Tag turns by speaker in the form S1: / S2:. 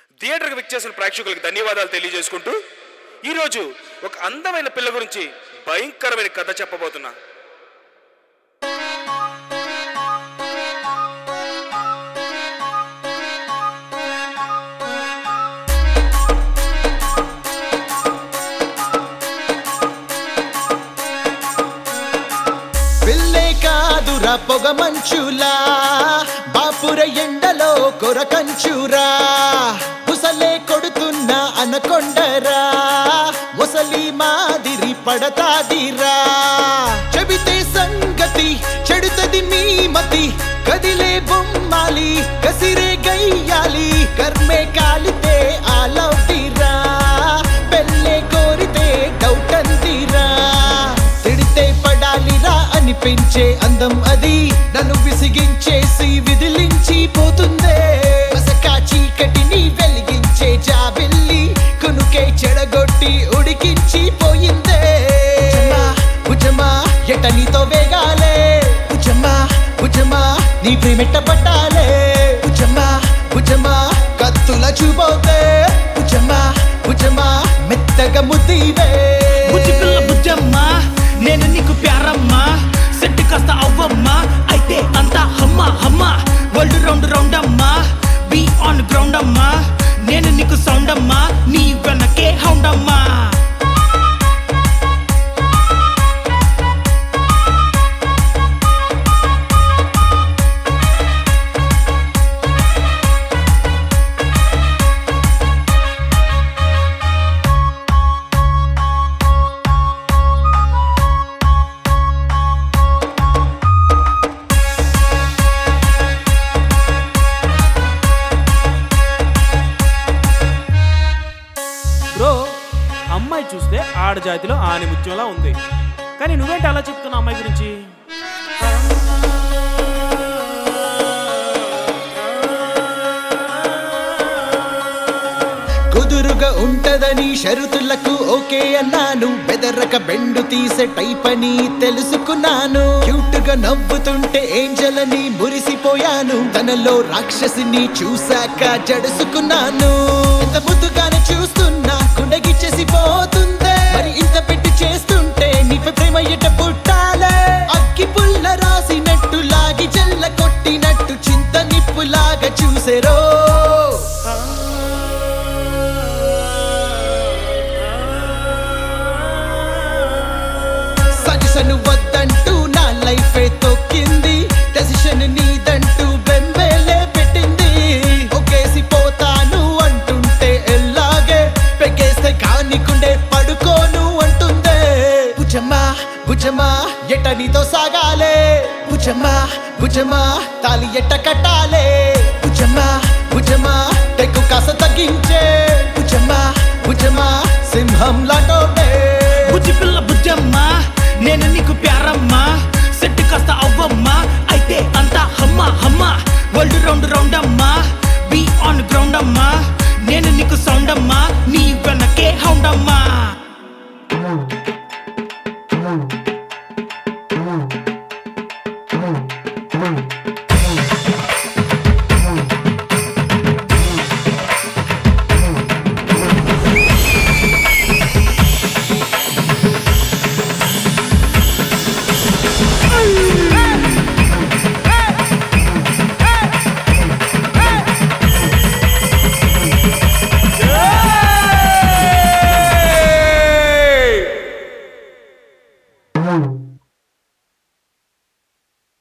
S1: థియేటర్కి విచ్చేసిన ప్రేక్షకులకు ధన్యవాదాలు తెలియజేసుకుంటూ ఈరోజు ఒక అందమైన పిల్ల గురించి భయంకరమైన కథ చెప్పబోతున్నా
S2: పిల్లే కాదురా పొగ మంచులా బాపుర ఎండలో కొరకంచురా ముసలే కొడుతున్న అనకొండరా ముసలి మాదిరి పడతాదిరా చెబితే సంగతి చెడుతది మీ మతి కదిలే బొమ్మాలి కసిరే గయ్యాలి కర్మే కాలితే ఆలవుతీరా పెళ్ళే కోరితే డౌట్ అందిరా తిడితే పడాలిరా అనిపించే అందం అది నన్ను విసిగించేసి విదిలించి పోతుందే మసకా చీకటిని వెలిగించే జాబిల్లి కునుకే చెడగొట్టి ఉడికించి పోయిందే ఉజమా, ఉజమా ఎట నీతో వేగాలే ఉజమా ఉజమా నీ ప్రేమెట్ట పట్టాలే ఉజమా ఉజమా కత్తుల చూపోతే ఉజమా ఉజమా మెత్తగా ముద్దివే
S3: బుజ్జి పిల్ల బుజ్జమ్మా నేను నీకు ప్యారమ్మా సెట్ కాస్త అవ్వమ్మా అయితే అంతా హమ్మ హమ్మ వరల్డ్ రౌండ్ రౌండ్ అమ్మా బీ ఆన్ గ్రౌండ్ అమ్మా నేను నీకు సౌండ్ అమ్మా నీ వెనకే హౌండ్ అమ్మా
S4: బ్రో అమ్మాయి చూస్తే ఆడజాతిలో ఆని ముత్యంలా ఉంది కానీ నువ్వేంటి అలా చెప్తున్నా అమ్మాయి గురించి
S2: కుదురుగా ఉంటదని షరతులకు ఓకే అన్నాను బెదరక బెండు తీసే టైప్ అని తెలుసుకున్నాను క్యూట్ గా నవ్వుతుంటే ఏంజల్ అని మురిసిపోయాను తనలో రాక్షసిని చూశాక జడుసుకున్నాను ఇంత ముద్దుగానే చూస్తున్నా కుండగిచ్చేసి పోతుందే మరి ఇంత పెట్టి చేస్తుంటే నీపై ప్రేమ ఎట పుట్టాలే అగ్గి పుల్ల రాసినట్టు లాగి జల్ల కొట్టినట్టు చింత నిప్పులాగా చూసేరో సజెషన్ వద్దంటూ నా లైఫ్ తొక్కింది డెసిషన్ నీదంటూ బెంబేలే పెట్టింది ఒకేసి పోతాను అంటుంటే ఎల్లాగే పెగేస్తే కానికుండే పడుకోను అంటుందే భుజమా భుజమా ఎట నీతో సాగాలే భుజమా భుజమా తాలి ఎట్ట కట్టాలే భుజమా భుజమా టెక్కు కాస తగ్గించే భుజమా భుజమా సింహం లాంటోటే
S3: బుజ్జి పిల్ల బుజ్జమ్మా నేను నీకు ప్యారమ్మా సెట్ కాస్త అవ్వమ్మా అయితే అంతా హమ్మ హమ్మ వరల్డ్ రౌండ్ రౌండ్ అమ్మా బీ ఆన్ గ్రౌండ్ అమ్మా నేను నీకు సౌండ్ అమ్మా నీ వెనకే హౌండ్ అమ్మా
S4: Hey!